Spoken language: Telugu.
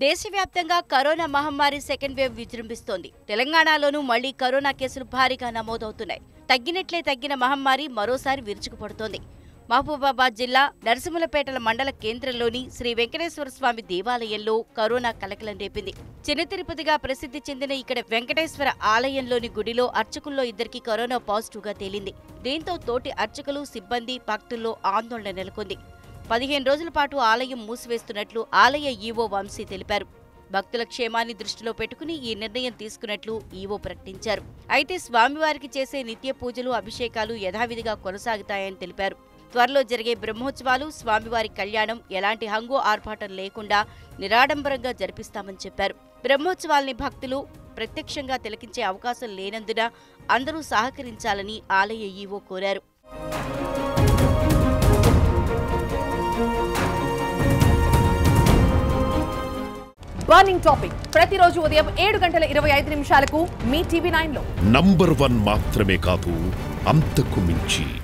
దేశవ్యాప్తంగా కరోనా మహమ్మారి సెకండ్ వేవ్ విజృంభిస్తోంది తెలంగాణలోనూ మళ్లీ కరోనా కేసులు భారీగా నమోదవుతున్నాయి తగ్గినట్లే తగ్గిన మహమ్మారి మరోసారి విరుచుకుపడుతోంది మహబూబాబాద్ జిల్లా నరసింహులపేటల మండల కేంద్రంలోని శ్రీ వెంకటేశ్వర స్వామి దేవాలయంలో కరోనా కలకలం రేపింది చిన్న తిరుపతిగా ప్రసిద్ధి చెందిన ఇక్కడ వెంకటేశ్వర ఆలయంలోని గుడిలో అర్చకుల్లో ఇద్దరికి కరోనా పాజిటివ్ గా తేలింది దీంతో తోటి అర్చకులు సిబ్బంది భక్తుల్లో ఆందోళన నెలకొంది పదిహేను రోజుల పాటు ఆలయం మూసివేస్తున్నట్లు ఆలయ ఈవో వంశీ తెలిపారు భక్తుల క్షేమాన్ని దృష్టిలో పెట్టుకుని ఈ నిర్ణయం తీసుకున్నట్లు ఈవో ప్రకటించారు అయితే స్వామివారికి చేసే నిత్య పూజలు అభిషేకాలు యథావిధిగా కొనసాగుతాయని తెలిపారు త్వరలో జరిగే బ్రహ్మోత్సవాలు స్వామివారి కళ్యాణం ఎలాంటి హంగు ఆర్భాటం లేకుండా నిరాడంబరంగా జరిపిస్తామని చెప్పారు బ్రహ్మోత్సవాల్ని భక్తులు ప్రత్యక్షంగా తిలకించే అవకాశం లేనందున అందరూ సహకరించాలని ఆలయ ఈవో కోరారు బర్నింగ్ టాపిక్ ప్రతిరోజు ఉదయం ఏడు గంటల ఇరవై ఐదు నిమిషాలకు మీ టీవీ నైన్ లో నంబర్ వన్ మాత్రమే కాదు అంతకు మించి